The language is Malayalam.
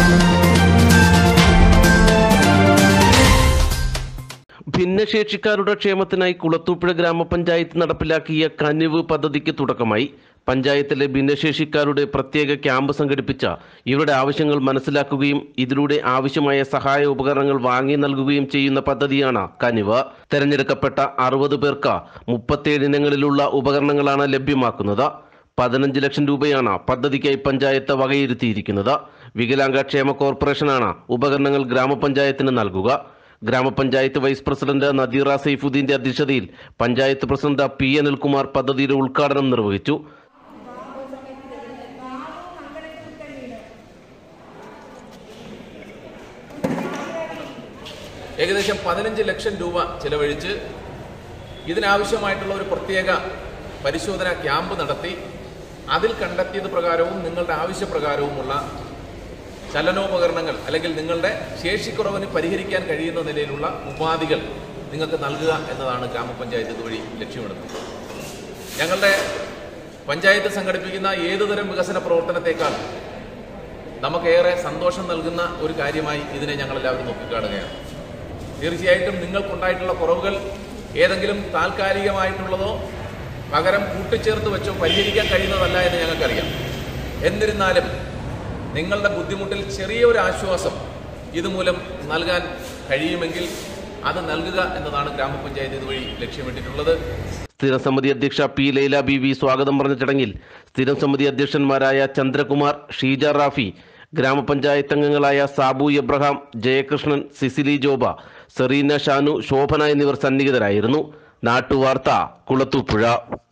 ഭിന്നശേഷിക്കാരുടെ ക്ഷേമത്തിനായി കുളത്തൂപ്പുഴ ഗ്രാമപഞ്ചായത്ത് നടപ്പിലാക്കിയ കനിവ് പദ്ധതിക്ക് തുടക്കമായി പഞ്ചായത്തിലെ ഭിന്നശേഷിക്കാരുടെ പ്രത്യേക ക്യാമ്പ് സംഘടിപ്പിച്ച ഇവരുടെ ആവശ്യങ്ങൾ മനസ്സിലാക്കുകയും ഇതിലൂടെ ആവശ്യമായ സഹായ ഉപകരണങ്ങൾ വാങ്ങി നൽകുകയും ചെയ്യുന്ന പദ്ധതിയാണ് കനിവ് തെരഞ്ഞെടുക്കപ്പെട്ട അറുപത് പേർക്ക് മുപ്പത്തേഴ് ഇനങ്ങളിലുള്ള ഉപകരണങ്ങളാണ് ലഭ്യമാക്കുന്നത് പതിനഞ്ച് ലക്ഷം രൂപയാണ് പദ്ധതിക്കായി പഞ്ചായത്ത് വകയിരുത്തിയിരിക്കുന്നത് വികലാംഗ ക്ഷേമ കോർപ്പറേഷനാണ് ഉപകരണങ്ങൾ ഗ്രാമപഞ്ചായത്തിന് നൽകുക ഗ്രാമപഞ്ചായത്ത് വൈസ് പ്രസിഡന്റ് നദീറ സൈഫുദ്ദീന്റെ അധ്യക്ഷതയിൽ പഞ്ചായത്ത് പ്രസിഡന്റ് പി അനിൽകുമാർ പദ്ധതിയുടെ ഉദ്ഘാടനം നിർവഹിച്ചു ഏകദേശം പതിനഞ്ച് ലക്ഷം രൂപ ചെലവഴിച്ച് ഇതിനാവശ്യമായിട്ടുള്ള ഒരു പ്രത്യേക പരിശോധന ക്യാമ്പ് നടത്തി അതിൽ കണ്ടെത്തിയത് പ്രകാരവും നിങ്ങളുടെ ആവശ്യപ്രകാരവുമുള്ള ചലനോപകരണങ്ങൾ അല്ലെങ്കിൽ നിങ്ങളുടെ ശേഷിക്കുറവിന് പരിഹരിക്കാൻ കഴിയുന്ന നിലയിലുള്ള ഉപാധികൾ നിങ്ങൾക്ക് നൽകുക എന്നതാണ് ഗ്രാമപഞ്ചായത്ത് ഇതുവഴി ലക്ഷ്യമിടുന്നത് ഞങ്ങളുടെ പഞ്ചായത്ത് സംഘടിപ്പിക്കുന്ന ഏതുതരം വികസന പ്രവർത്തനത്തെക്കാൾ നമുക്കേറെ സന്തോഷം നൽകുന്ന ഒരു കാര്യമായി ഇതിനെ ഞങ്ങളെല്ലാവരും നോക്കിക്കാണുകയാണ് തീർച്ചയായിട്ടും നിങ്ങൾക്കുണ്ടായിട്ടുള്ള കുറവുകൾ ഏതെങ്കിലും താൽക്കാലികമായിട്ടുള്ളതോ പകരം കൂട്ടിച്ചേർത്ത് വെച്ചോ പരിഹരിക്കാൻ കഴിയുന്നതല്ല എന്ന് ഞങ്ങൾക്കറിയാം എന്നിരുന്നാലും നിങ്ങളുടെ ബുദ്ധിമുട്ടിൽ ചെറിയൊരു ആശ്വാസം ഇതുമൂലം നൽകാൻ കഴിയുമെങ്കിൽ അത് നൽകുക എന്നതാണ് ഗ്രാമപഞ്ചായത്ത് ഇതുവഴി ലക്ഷ്യമിട്ടിട്ടുള്ളത് സ്ഥിരം സമിതി അധ്യക്ഷ പി ലൈല ബി വി സ്വാഗതം പറഞ്ഞ ചടങ്ങിൽ സ്ഥിരം സമിതി അധ്യക്ഷന്മാരായ ചന്ദ്രകുമാർ ഷീജ റാഫി ഗ്രാമപഞ്ചായത്ത് അംഗങ്ങളായ സാബു എബ്രഹാം ജയകൃഷ്ണൻ സിസിലി ജോബ സെറീന ഷാനു ശോഭന എന്നിവർ സന്നിഹിതരായിരുന്നു നാട്ടുവാർത്ത കുളത്തൂപ്പുഴ